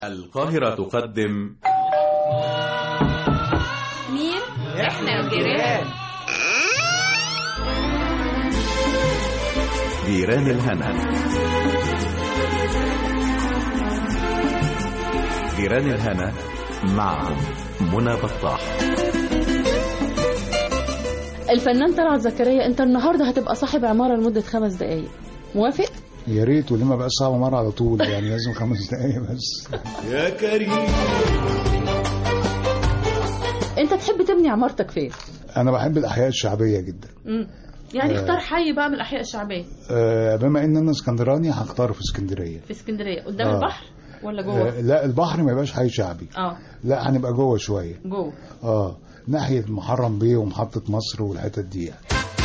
القاهرة تقدم مين؟ احنا الجيران جيران الهنا جيران الهنا مع منى بطاح الفنان طلعت زكريا انت النهارده هتبقى صاحب عماره لمده خمس دقائق موافق يا ريت وليه ما بقاش صعب مرة على طول يعني لازم خمس دقايق بس يا كريم انت تحب تبني عمارتك فين أنا بحب الأحياء الشعبية جدا مم. يعني اختار حي بقى من الاحياء الشعبيه آه، بما إن أنا اسكندراني هختار في اسكندرية في اسكندريه قدام آه. البحر ولا جوه آه، لا البحر ما يبقاش حي شعبي اه لا هنبقى جوه شوية جوه اه ناحية محرم بيه ومحطة مصر والحتت دي يعني.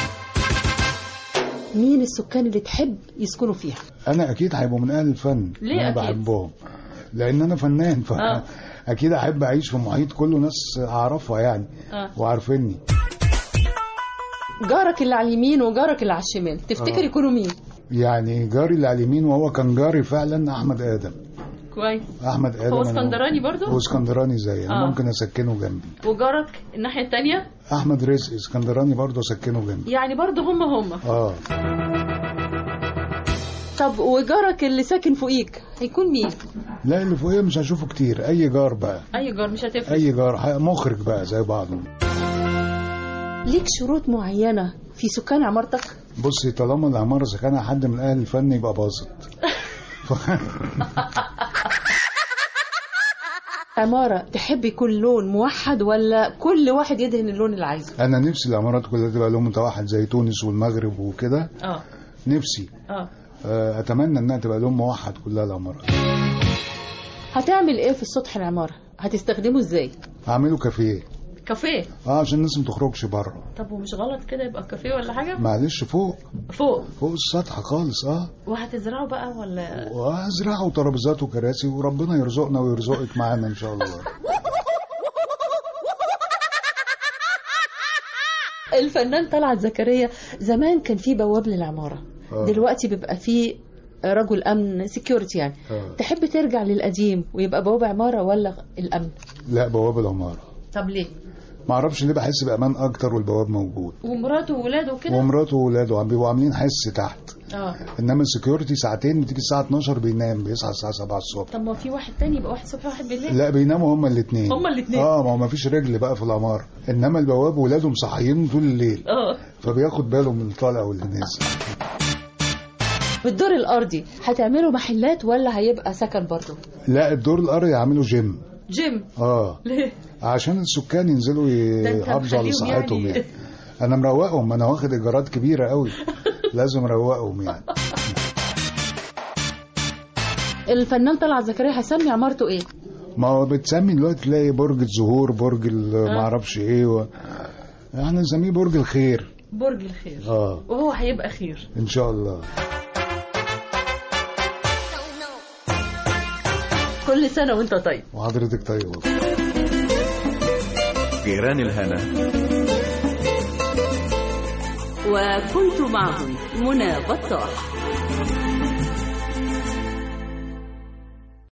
مين السكان اللي تحب يسكنوا فيها أنا أكيد هيبقوا من أهل الفن ليه أنا أكيد؟ بحبهم لأن أنا فنان ف... آه. أكيد أحب أعيش في محيط كله ناس أعرفها يعني آه. وعارفيني جارك اللي على اليمين وجارك اللي على الشمال تفتكر آه. يكونوا مين يعني جاري اللي على اليمين وهو كان جاري فعلا أحمد آدم كويس احمد ادم هو أنا- اسكندراني برضو؟ هو اسكندراني زي انا آه. ممكن اسكنه جنبي وجارك الناحيه الثانيه احمد رزق اسكندراني برضه اسكنه جنبي يعني برضو هم هم اه طب وجارك اللي ساكن فوقيك هيكون مين لا اللي فوقيه مش هشوفه كتير اي جار بقى اي جار مش هتفرق اي جار ح- مخرج بقى زي بعضه ليك شروط معينه في سكان عمارتك بصي طالما العماره سكنها حد من اهل الفن يبقى باظت ف- عمارة تحب يكون لون موحد ولا كل واحد يدهن اللون اللي عايزه؟ انا نفسي العمارات كلها تبقى لون متوحد زي تونس والمغرب وكده اه نفسي اه آه، اتمنى انها تبقى لون موحد كلها العمارات هتعمل ايه في السطح العمارة؟ هتستخدمه ازاي؟ هعمله كافيه كافيه اه عشان الناس ما تخرجش بره طب ومش غلط كده يبقى كافيه ولا حاجة؟ معلش فوق فوق فوق السطح خالص اه وهتزرعه بقى ولا وازرعوا ترابيزات وكراسي وربنا يرزقنا ويرزقك معانا ان شاء الله الفنان طلعت زكريا زمان كان في بواب للعمارة آه. دلوقتي بيبقى في رجل امن سكيورتي يعني آه. تحب ترجع للقديم ويبقى بواب عمارة ولا الامن؟ لا بواب العماره طب ليه؟ ما اعرفش ليه بحس بامان اكتر والبواب موجود ومراته وولاده وكده؟ ومراته وولاده عم بيبقوا عاملين حس تحت اه انما السكيورتي ساعتين بتيجي الساعه 12 بينام بيصحى الساعه 7 الصبح طب ما في واحد تاني يبقى واحد الصبح واحد بالليل لا بيناموا هما الاثنين هما الاتنين. اه ما هو ما فيش رجل بقى في العماره انما البواب ولاده مصحيين طول الليل اه فبياخد باله من الطالع واللي نازل في الدور الارضي هتعملوا محلات ولا هيبقى سكن برضه لا الدور الارضي يعملوا جيم جيم اه ليه عشان السكان ينزلوا ده أنت يحافظوا على مخليهم صحتهم يعني- يعني. انا مروقهم انا واخد ايجارات كبيره قوي لازم اروقهم يعني الفنان طلعت زكريا هيسمي عمارته ايه ما هو بتسمي دلوقتي تلاقي برج الزهور برج ال- ما اعرفش ايه و... احنا نسميه برج الخير برج الخير اه وهو هيبقى خير ان شاء الله كل سنه وانت طيب وحضرتك طيب جيران الهنا وكنت معهم منى بطاح